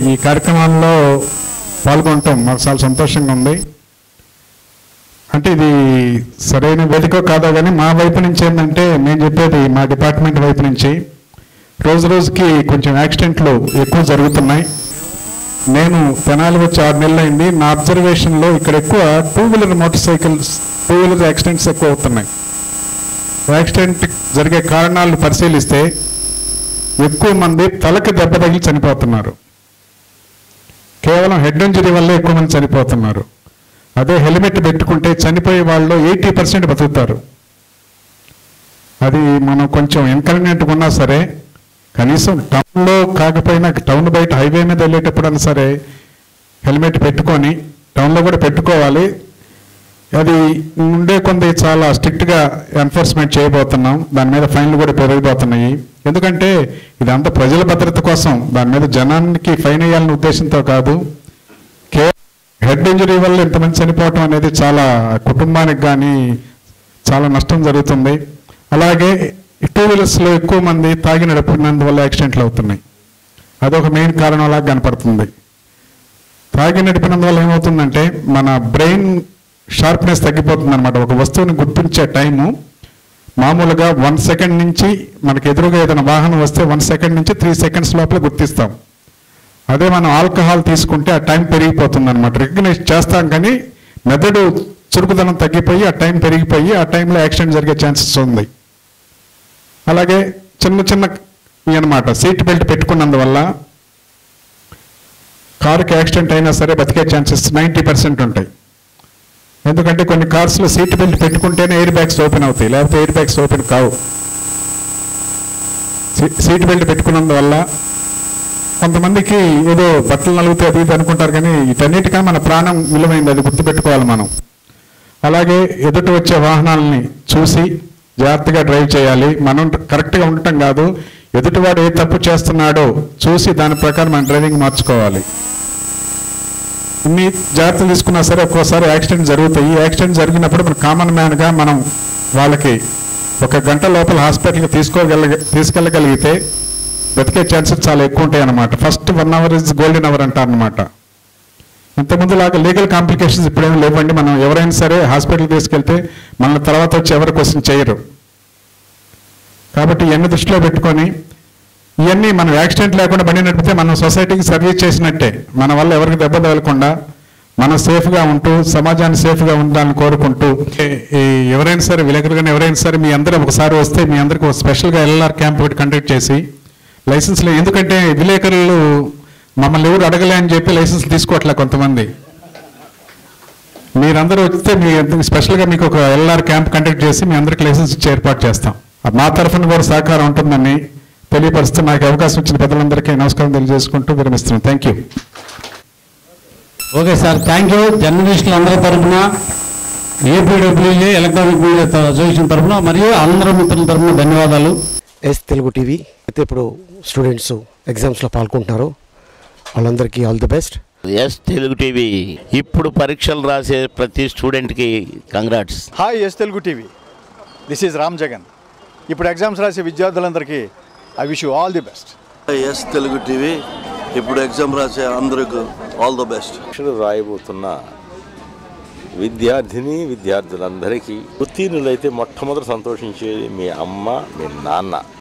ఈ కార్యక్రమంలో పాల్గొనటం మాకు చాలా సంతోషంగా ఉంది అంటే ఇది సరైన వేదిక కాదో కానీ మా వైపు నుంచి ఏంటంటే నేను చెప్పేది మా డిపార్ట్మెంట్ వైపు నుంచి రోజు రోజుకి కొంచెం యాక్సిడెంట్లు ఎక్కువ జరుగుతున్నాయి నేను తెనాలి వచ్చి ఆరు నెలలు అయింది నా అబ్జర్వేషన్లో ఇక్కడ ఎక్కువ two wheeler motor cycles two wheeler accidents ఎక్కువ అవుతున్నాయి యాక్సిడెంట్ జరిగే కారణాలు పరిశీలిస్తే ఎక్కువ మంది తలకి దెబ్బ తగిలి చనిపోతున్నారు కేవలం హెడ్ ఇంజరీ వల్లే ఎక్కువ మంది చనిపోతున్నారు అదే హెల్మెట్ పెట్టుకుంటే చనిపోయే వాళ్ళు ఎయిటీ పర్సెంట్ బతుకుతారు అది మనం కొంచెం ఇన్కన్వీనియంట్గా ఉన్నా సరే కనీసం టౌన్లో కాకపోయినా టౌన్ బయట హైవే మీద వెళ్ళేటప్పుడైనా సరే హెల్మెట్ పెట్టుకొని టౌన్లో కూడా పెట్టుకోవాలి అది ఉండే కొంది చాలా స్ట్రిక్ట్గా ఎన్ఫోర్స్మెంట్ చేయబోతున్నాం దాని మీద ఫైన్లు కూడా పెరిగిపోతున్నాయి ఎందుకంటే ఇదంతా ప్రజల భద్రత కోసం దాని మీద జనానికి ఫైన్ వేయాలనే ఉద్దేశంతో కాదు కేవలం హెడ్ ఇంజరీ వల్ల ఇంతమంది చనిపోవటం అనేది చాలా కుటుంబానికి కానీ చాలా నష్టం జరుగుతుంది అలాగే టూ వీలర్స్లో ఎక్కువ మంది తాగి నడిపినందువల్ల యాక్సిడెంట్లు అవుతున్నాయి అదొక మెయిన్ కారణం లాగా కనపడుతుంది తాగి నడిపినందువల్ల ఏమవుతుందంటే మన బ్రెయిన్ షార్ప్నెస్ తగ్గిపోతుంది అనమాట ఒక వస్తువుని గుర్తించే టైము మామూలుగా వన్ సెకండ్ నుంచి మనకి ఎదురుగా ఏదైనా వాహనం వస్తే వన్ సెకండ్ నుంచి త్రీ సెకండ్స్ లోపల గుర్తిస్తాం అదే మనం ఆల్కహాల్ తీసుకుంటే ఆ టైం పెరిగిపోతుంది అనమాట రికగ్నైజ్ చేస్తాం కానీ మెదడు చురుకుదనం తగ్గిపోయి ఆ టైం పెరిగిపోయి ఆ టైంలో యాక్సిడెంట్ జరిగే ఛాన్సెస్ ఉంది అలాగే చిన్న చిన్న అనమాట సీట్ బెల్ట్ పెట్టుకున్నందువల్ల కారుకి యాక్సిడెంట్ అయినా సరే బతికే ఛాన్సెస్ నైంటీ పర్సెంట్ ఉంటాయి ఎందుకంటే కొన్ని కార్స్లో సీట్ బెల్ట్ పెట్టుకుంటేనే ఎయిర్ బ్యాగ్స్ ఓపెన్ అవుతాయి లేకపోతే ఎయిర్ బ్యాగ్స్ ఓపెన్ కావు సీ- సీట్ బెల్ట్ పెట్టుకున్నందువల్ల కొంతమందికి ఏదో బట్టలు నలుగుతాయి అది ఇది అనుకుంటారు కానీ వీటన్నిటికన్నా మన ప్రాణం విలువైంది అది గుర్తుపెట్టుకోవాలి మనం అలాగే ఎదుట వచ్చే వాహనాలని చూసి జాగ్రత్తగా డ్రైవ్ చేయాలి మనం కరెక్ట్గా ఉండటం కాదు ఎదుటివాడు ఏ తప్పు చేస్తున్నాడో చూసి దాని ప్రకారం మన డ్రైవింగ్ మార్చుకోవాలి ఇన్ని జాగ్రత్తలు తీసుకున్నా సరే ఒక్కోసారి యాక్సిడెంట్ జరుగుతాయి ఈ యాక్సిడెంట్ జరిగినప్పుడు మన కామన్ మ్యాన్గా మనం వాళ్ళకి ఒక గంట లోపల హాస్పిటల్కి తీసుకోగల తీసుకెళ్ళగలిగితే బతికే ఛాన్సెస్ చాలా ఎక్కువ ఉంటాయి అన్నమాట first one hour is golden hour అంటారు అనమాట ఇంతకుముందు లాగా లీగల్ కాంప్లికేషన్స్ ఇప్పుడేం లేవండి మనం ఎవరైనా సరే హాస్పిటల్ తీసుకెళ్తే మన తర్వాత వచ్చి ఎవరి క్వశ్చన్ చేయరు కాబట్టి ఇవన్నీ దృష్టిలో పెట్టుకొని ఇవన్నీ మనం యాక్సిడెంట్ లేకుండా బండి నడిపితే మనం సొసైటీకి సర్వీస్ చేసినట్టే మన వల్ల ఎవరికి దెబ్బ తగలకుండా మనం సేఫ్గా ఉంటూ సమాజాన్ని సేఫ్గా ఉండాలని కోరుకుంటూ ఏ- ఈ ఎవరైనా సరే విలేకరుగా ఎవరైనా సరే మీ అందరూ ఒకసారి వస్తే మీ అందరికి ఒక స్పెషల్గా ఎల్ఆర్ క్యాంప్ ఒకటి కండక్ట్ చేసి లైసెన్స్లో ఎందుకంటే విలేకరులు మమ్మల్ని ఎవరు అడగలే అని చెప్పి లైసెన్స్ తీసుకోవట్లే కొంతమంది మీరందరూ వస్తే మీ అందరికి స్పెషల్గా మీకు ఒక ఎల్ఆర్ క్యాంప్ కండక్ట్ చేసి మీ అందరికి లైసెన్స్ ఇచ్చి ఏర్పాటు చేస్తాం మా తరఫున కూడా సహకారం ఉంటుందని తెలియపరుస్తూ నాకు అవకాశం ఇచ్చిన పెద్దలందరికీ నమస్కారం తెలియజేసుకుంటూ విరమిస్తున్నాను thank you okay sir thank you జర్నలిస్టులు అందరి తరఫున ఏపీడబ్ల్యూఏ ఎలక్ట్రానిక్ మీడియా అసోసియేషన్ తరఫున మరియు అందరి మిత్రుల తరఫున ధన్యవాదాలు ఎస్ తెలుగు టీవీ అయితే ఇప్పుడు స్టూడెంట్స్ ఎగ్జామ్స్లో పాల్గొంటున్నారు వాళ్ళందరికీ all the best S Telugu TV ఇప్పుడు పరీక్షలు రాసే ప్రతి స్టూడెంట్కి congrats hi S Telugu TV this is Ram Jagan ఇప్పుడు ఎగ్జామ్స్ రాసే విద్యార్థులందరికీ I wish you all the best S Telugu TV ఇప్పుడు ఎగ్జామ్ రాసే అందరికి ఆల్ ద బెస్ట్ పరీక్షలు రాయబోతున్న విద్యార్థిని విద్యార్థులందరికీ ఉత్తీర్ణులైతే మొట్టమొదటి సంతోషించేది మీ అమ్మ మీ నాన్న